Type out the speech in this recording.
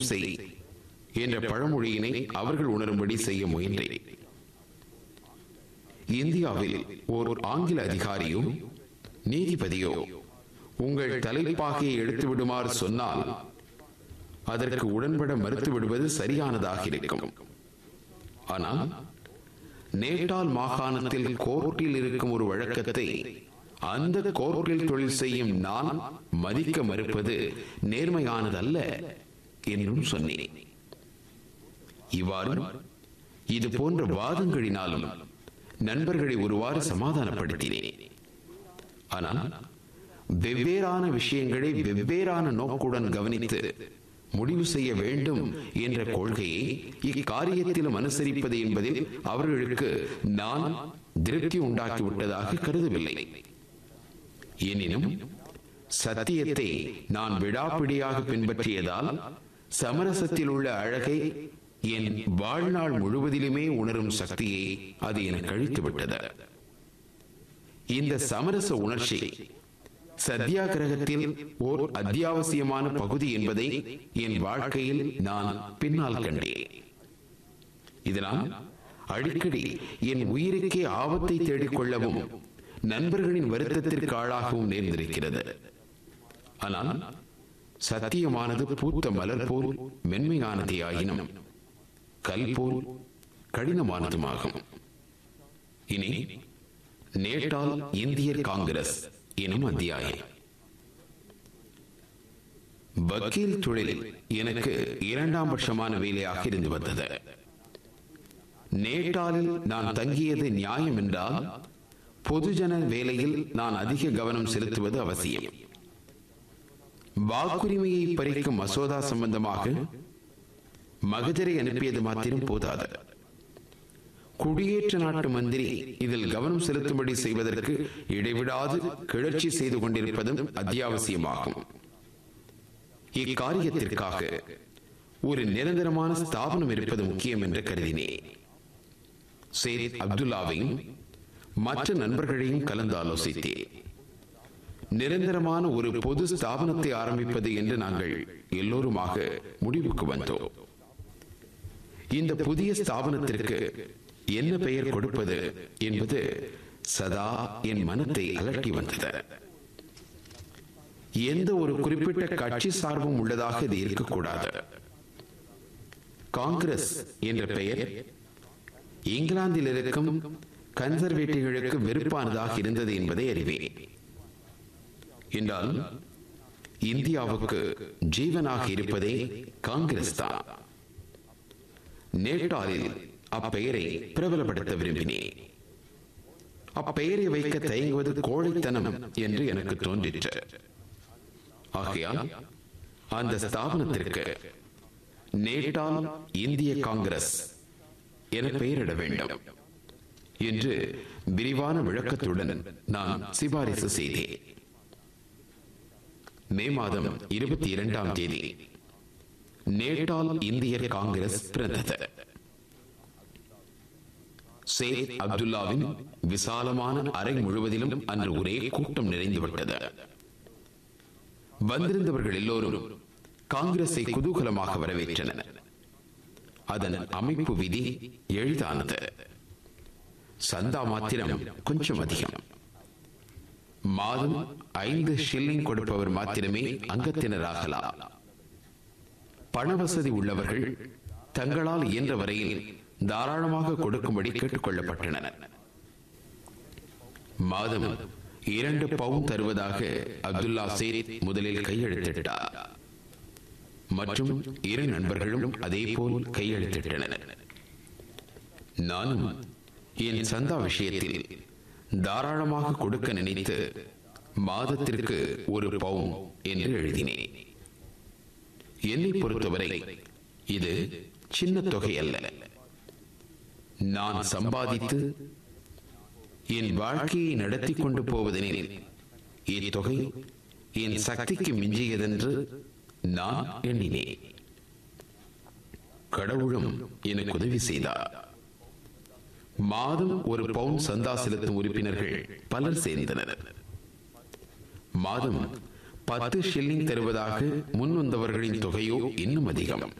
செய் என்ற பழமொழியினை அவர்கள் உணரும்படி செய்ய முயன்றேன் இந்தியாவில் ஓர் ஆங்கில அதிகாரியோ நீதிபதியோ உங்கள் தலைப்பாகையை எடுத்து விடுமாறு சொன்னால் அதற்கு உடன்பட மறுத்து விடுவது சரியானதாக இருக்கும் ஆனால் நேட்டால் மாகாணத்தில் கோர்ட்டில் இருக்கும் ஒரு வழக்கத்தை அந்த கோர்ட்டில் தொழில் செய்யும் நான் மதிக்க மறுப்பது நேர்மையானதல்ல என்றும் சொன்னேன் இவ்வாறு இது போன்ற வாதங்களினாலும் நண்பர்களை ஒருவாறு சமாதானப்படுத்தினேன் ஆனால் வெவ்வேறான விஷயங்களை வெவ்வேறான நோக்குடன் கவனித்து முடிவு செய்ய வேண்டும் என்ற கொள்கையை இக்காரியத்திலும் அனுசரிப்பது என்பதில் அவர்களுக்கு நான் திருப்தி உண்டாக்கிவிட்டதாக கருதவில்லை எனினும் சத்தியத்தை நான் விடாப்பிடியாக பின்பற்றியதால் சமரசத்தில் உள்ள அழகை என் வாழ்நாள் முழுவதிலுமே உணரும் சக்தியை அது எனக்கு அழித்து விட்டது இந்த சமரச உணர்ச்சி சத்தியாகிரகத்தில் ஓர் அத்தியாவசியமான பகுதி என்பதை என் வாழ்க்கையில் நான் பின்னால் கண்டேன் இதனால் அடிக்கடி என் உயிருக்கே ஆபத்தை தேடிக்கொள்ளவும் நண்பர்களின் வருத்தத்திற்கு ஆளாகவும் நேர்ந்திருக்கிறது ஆனால் சத்தியமானது பூத்த மலர் போல் மென்மையானதே ஆயினும் கல் போல் கடினமானதுமாகும் இனி நேட்டால் இந்தியர் காங்கிரஸ் எனும் அத்தியாயம் வக்கீல் தொழிலில் எனக்கு இரண்டாம் பட்சமான வேலையாக இருந்து வந்தது நேட்டாலில் நான் தங்கியது நியாயம் என்றால் பொதுஜன வேலையில் நான் அதிக கவனம் செலுத்துவது அவசியம் வாக்குரிமையை பறிக்கும் மசோதா சம்பந்தமாக மகஜரை அனுப்பியது மாத்திரம் போதாது குடியேற்ற நாட்டு மந்திரி இதில் கவனம் செலுத்தும்படி செய்வதற்கு இடைவிடாது கிளர்ச்சி செய்து கொண்டிருப்பதும் அத்தியாவசியமாகும் இக்காரியத்திற்காக ஒரு நிரந்தரமான ஸ்தாபனம் இருப்பது முக்கியம் என்று கருதினேன் சேத் அப்துல்லாவையும் மற்ற நண்பர்களையும் கலந்து ஆலோசித்தேன் நிரந்தரமான ஒரு பொது ஸ்தாபனத்தை ஆரம்பிப்பது என்று நாங்கள் எல்லோருமாக முடிவுக்கு வந்தோம் இந்த புதிய ஸ்தாபனத்திற்கு என்ன பெயர் கொடுப்பது என்பது சதா என் மனத்தை அலட்டி வந்தது எந்த ஒரு குறிப்பிட்ட கட்சி சார்பும் உள்ளதாக இது இருக்கக்கூடாது காங்கிரஸ் என்ற பெயர் இங்கிலாந்தில் இருக்கும் கன்சர்வேட்டிவ்களுக்கு வெறுப்பானதாக இருந்தது என்பதை அறிவேன் என்றால் இந்தியாவுக்கு ஜீவனாக இருப்பதே காங்கிரஸ் தான் நேட்டாலில் அப்பெயரை பிரபலப்படுத்த விரும்பினேன் அப்பெயரை வைக்க தயங்குவது கோழைத்தனம் என்று எனக்கு தோன்றிற்று ஆகையால் அந்த ஸ்தாபனத்திற்கு நேட்டால் இந்திய காங்கிரஸ் என பெயரிட வேண்டும் என்று விரிவான விளக்கத்துடன் நான் சிபாரிசு செய்தேன் மே மாதம் இருபத்தி இரண்டாம் தேதி நேட்டால் இந்தியர் காங்கிரஸ் பிறந்தது சேத் அப்துல்லாவின் விசாலமான அறை முழுவதிலும் அன்று ஒரே கூட்டம் நிறைந்துவிட்டது வந்திருந்தவர்கள் எல்லோரும் காங்கிரஸை குதூகலமாக வரவேற்றனர் அதன் அமைப்பு விதி எளிதானது சந்தா மாத்திரம் கொஞ்சம் அதிகம் மாதம் ஐந்து ஷில்லிங் கொடுப்பவர் மாத்திரமே அங்கத்தினராகலாம் பண வசதி உள்ளவர்கள் தங்களால் இயன்ற வரையில் தாராளமாக கொடுக்கும்படி கேட்டுக் கொள்ளப்பட்டனர் மாதம் இரண்டு பவுன் தருவதாக அப்துல்லா சேத் முதலில் கையெழுத்திட்டார் மற்றும் இரு நண்பர்களும் அதே போல் கையெழுத்திட்டனர் நானும் என் சந்தா விஷயத்தில் தாராளமாக கொடுக்க நினைத்து மாதத்திற்கு ஒரு பவுன் என்று எழுதினேன் என்னை பொறுத்தவரை இது சின்ன தொகை அல்ல நான் சம்பாதித்து என் வாழ்க்கையை நடத்தி கொண்டு போவதெனில் இத்தொகை என் சக்திக்கு மிஞ்சியதென்று நான் எண்ணினேன் கடவுளும் எனக்கு உதவி செய்தார் மாதம் ஒரு பவுன் சந்தா செலுத்தும் உறுப்பினர்கள் பலர் சேர்ந்தனர் மாதம் பத்து ஷில்லிங் தருவதாக முன்வந்தவர்களின் தொகையோ இன்னும் அதிகம்